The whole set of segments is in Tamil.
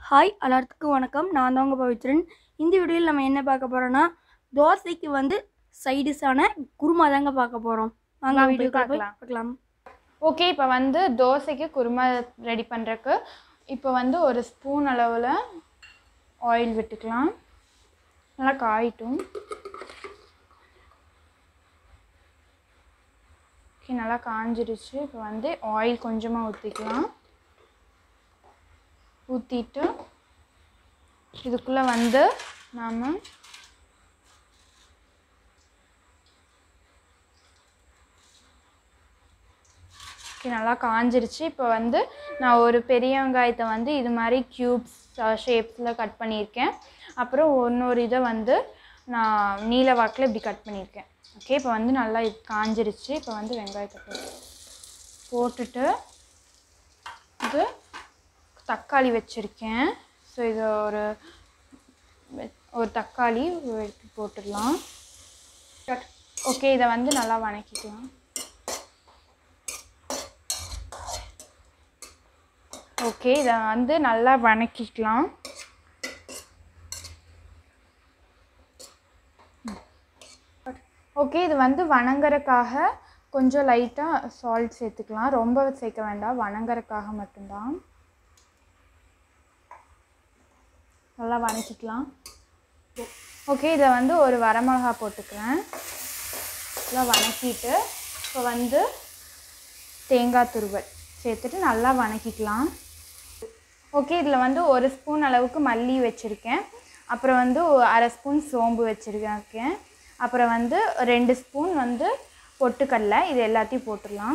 ஹாய் எல்லாத்துக்கும் வணக்கம் நான் தான் உங்கள் பவித்ரன் இந்த வீடியோவில் நம்ம என்ன பார்க்க போகிறோன்னா தோசைக்கு வந்து சைடிஷான குருமா தாங்க பார்க்க போகிறோம் வாங்க வாங்க வீடியோ போய் பார்க்கலாம் பார்க்கலாம். பார்க்கலாம் ஓகே இப்போ வந்து தோசைக்கு குருமா ரெடி பண்ணுறக்கு இப்போ வந்து ஒரு ஸ்பூன் அளவில் ஆயில் விட்டுக்கலாம் நல்லா காயிட்டும் ஓகே நல்லா காஞ்சிருச்சு இப்போ வந்து ஆயில் கொஞ்சமாக ஊற்றிக்கலாம் ஊற்றிட்டு இதுக்குள்ளே வந்து நாம் ஓகே நல்லா காஞ்சிருச்சு இப்போ வந்து நான் ஒரு பெரிய வெங்காயத்தை வந்து இது மாதிரி க்யூப்ஸ் ஷேப்ஸில் கட் பண்ணியிருக்கேன் அப்புறம் இன்னொரு இதை வந்து நான் நீல வாக்கில் இப்படி கட் பண்ணியிருக்கேன் ஓகே இப்போ வந்து நல்லா இது காஞ்சிருச்சு இப்போ வந்து வெங்காயத்தை போட்டு போட்டுட்டு இது தக்காளி வச்சுருக்கேன் ஸோ இது ஒரு ஒரு தக்காளி எடுத்து போட்டுடலாம் ஓகே இதை வந்து நல்லா வணக்கிக்கலாம் ஓகே இதை வந்து நல்லா வணக்கிக்கலாம் ஓகே இது வந்து வணங்குறதுக்காக கொஞ்சம் லைட்டாக சால்ட் சேர்த்துக்கலாம் ரொம்ப சேர்க்க வேண்டாம் வணங்குறதுக்காக மட்டும்தான் நல்லா வணக்கிக்கலாம் ஓகே இதை வந்து ஒரு வரமிளகா போட்டுக்கிறேன் நல்லா வணக்கிட்டு இப்போ வந்து தேங்காய் துருவல் சேர்த்துட்டு நல்லா வணக்கிக்கலாம் ஓகே இதில் வந்து ஒரு ஸ்பூன் அளவுக்கு மல்லி வச்சுருக்கேன் அப்புறம் வந்து ஒ- அரை ஸ்பூன் சோம்பு வச்சுருக்கேன் அப்புறம் வந்து ரெண்டு ஸ்பூன் வந்து பொட்டுக்கடலை இது எல்லாத்தையும் போட்டுடலாம்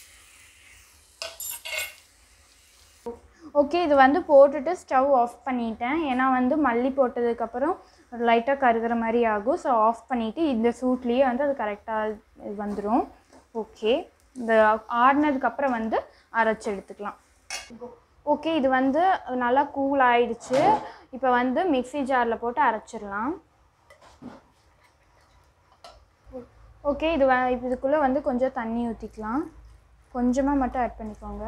ஓகே இது வந்து போட்டுட்டு ஸ்டவ் ஆஃப் பண்ணிட்டேன் ஏன்னா வந்து மல்லி போட்டதுக்கப்புறம் லைட்டாக கருகிற மாதிரி ஆகும் ஸோ ஆஃப் பண்ணிவிட்டு இந்த சூட்லேயே வந்து அது கரெக்டாக வந்துடும் ஓகே இந்த ஆடினதுக்கப்புறம் வந்து அரைச்சி எடுத்துக்கலாம் ஓகே இது வந்து நல்லா கூல் ஆயிடுச்சு இப்போ வந்து மிக்ஸி ஜாரில் போட்டு அரைச்சிடலாம் ஓகே இது வ இப்போ இதுக்குள்ளே வந்து கொஞ்சம் தண்ணி ஊற்றிக்கலாம் கொஞ்சமாக மட்டும் ஆட் பண்ணிக்கோங்க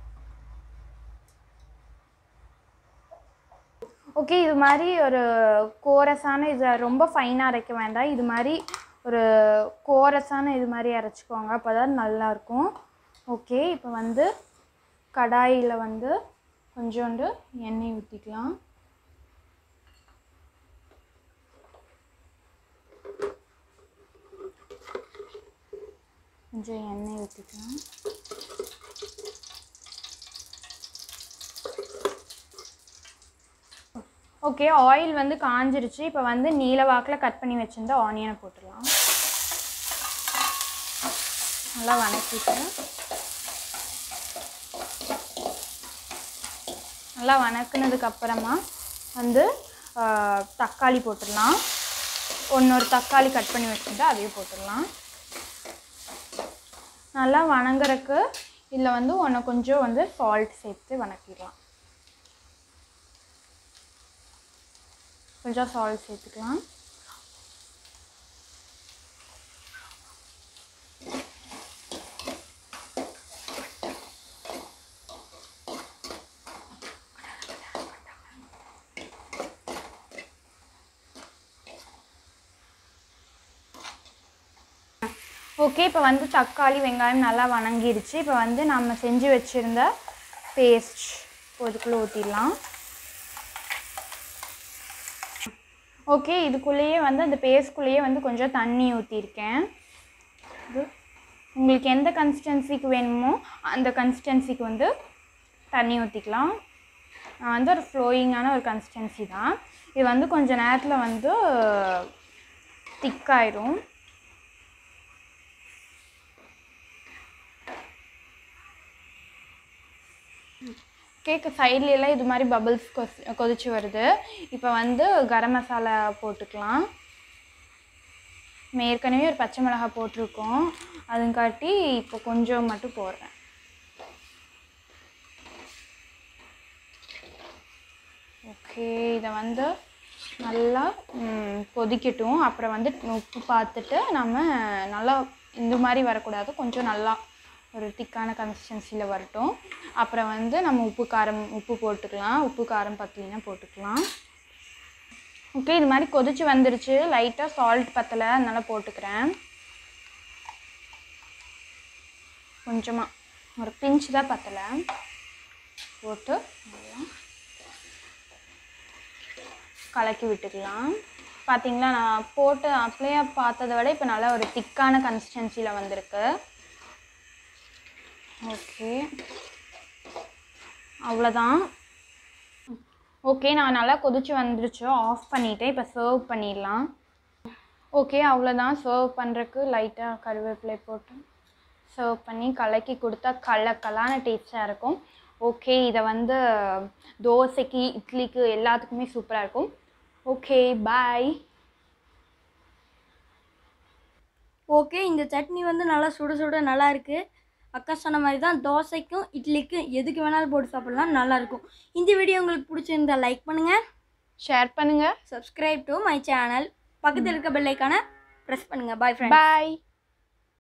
ஓகே இது மாதிரி ஒரு கோரஸான இது ரொம்ப ஃபைனாக அரைக்க வேண்டாம் இது மாதிரி ஒரு கோரஸான இது மாதிரி அரைச்சிக்கோங்க அப்போ தான் நல்லாயிருக்கும் ஓகே இப்போ வந்து கடாயில் வந்து கொஞ்சோண்டு எண்ணெய் ஊற்றிக்கலாம் கொஞ்சம் எண்ணெய் ஊற்றிக்கலாம் ஓகே ஆயில் வந்து காஞ்சிருச்சு இப்போ வந்து நீல வாக்கில் கட் பண்ணி வச்சிருந்த ஆனியனை போட்டுடலாம் நல்லா வணக்கிட்டு நல்லா வணக்குனதுக்கு அப்புறமா வந்து ஆ, தக்காளி போட்டுடலாம் ஒன்னொரு தக்காளி கட் பண்ணி வச்சுட்டு அதையும் போட்டுடலாம் நல்லா வணங்குறக்கு இதில் வந்து ஒன்று கொஞ்சம் வந்து சால்ட் சேர்த்து வணக்கிடலாம் கொஞ்சம் சால்ட் சேர்த்துக்கலாம் ஓகே இப்போ வந்து தக்காளி வெங்காயம் நல்லா வணங்கிருச்சு இப்போ வந்து நம்ம செஞ்சு வச்சுருந்த பேஸ்ட் இதுக்குள்ளே ஊற்றிடலாம் ஓகே இதுக்குள்ளேயே வந்து அந்த பேஸ்ட்குள்ளேயே வந்து கொஞ்சம் தண்ணி ஊற்றிருக்கேன் இது உங்களுக்கு எந்த கன்சிஸ்டன்சிக்கு வேணுமோ அந்த கன்சிஸ்டன்சிக்கு வந்து தண்ணி ஊற்றிக்கலாம் நான் வந்து ஒரு ஃப்ளோயிங்கான ஒரு கன்சிஸ்டன்சி தான் இது வந்து கொஞ்ச நேரத்தில் வந்து திக்காயிரும் கேக்கு சைட்லலாம் இது மாதிரி பபிள்ஸ் கொஸ் கொதிச்சு வருது இப்போ வந்து கரம் மசாலா போட்டுக்கலாம் நம்ம ஏற்கனவே ஒரு பச்சை மிளகாய் போட்டிருக்கோம் அதுங்காட்டி இப்போ கொஞ்சம் மட்டும் போடுறேன் ஓகே இதை வந்து நல்லா ம், கொதிக்கட்டும் அப்புறம் வந்து உப்பு பார்த்துட்டு நம்ம நல்லா இந்த மாதிரி வரக்கூடாது கொஞ்சம் நல்லா ஒரு திக்கான கன்சிஸ்டன்சியில் வரட்டும் அப்புறம் வந்து நம்ம உப்பு காரம் உப்பு போட்டுக்கலாம் உப்பு காரம் பத்தலைன்னா போட்டுக்கலாம் ஓகே இது மாதிரி கொதிச்சு வந்துருச்சு லைட்டாக சால்ட் பத்தலை அதனால போட்டுக்கிறேன் கொஞ்சமாக ஒரு பிஞ்சு தான் பத்தலை போட்டு நல்லா கலக்கி விட்டுக்கலாம் பார்த்தீங்களா நான் போட்டு அப்படியே பார்த்ததை விட இப்போ நல்லா ஒரு திக்கான கன்சிஸ்டன்சியில் வந்திருக்கு ஓகே அவ்வளோதான் ஓகே நான் நல்லா கொதிச்சு வந்துருச்சு ஆஃப் பண்ணிவிட்டேன் இப்போ சர்வ் பண்ணிடலாம் ஓகே அவ்வளோதான் சர்வ் பண்ணுறக்கு லைட்டாக கருவேப்பிலை போட்டு சர்வ் பண்ணி கலக்கி கொடுத்தா கலக்கலான டேஸ்ட்டாக இருக்கும் ஓகே இதை வந்து தோசைக்கு இட்லிக்கு எல்லாத்துக்குமே சூப்பராக இருக்கும் ஓகே பாய் ஓகே இந்த சட்னி வந்து நல்லா சுட சுட நல்லா இருக்கு அக்கா சொன்ன மாதிரி தான் தோசைக்கும் இட்லிக்கும் எதுக்கு வேணாலும் போட்டு சாப்பிடலாம் நல்லா இருக்கும் இந்த வீடியோ உங்களுக்கு பிடிச்சிருந்தா லைக் பண்ணுங்க ஷேர் பண்ணுங்கள் சப்ஸ்கிரைப் டு மை சேனல் பக்கத்தில் இருக்க பெல்லைக்கான ப்ரெஸ் பண்ணுங்க பாய் ஃப்ரெண்ட் பாய்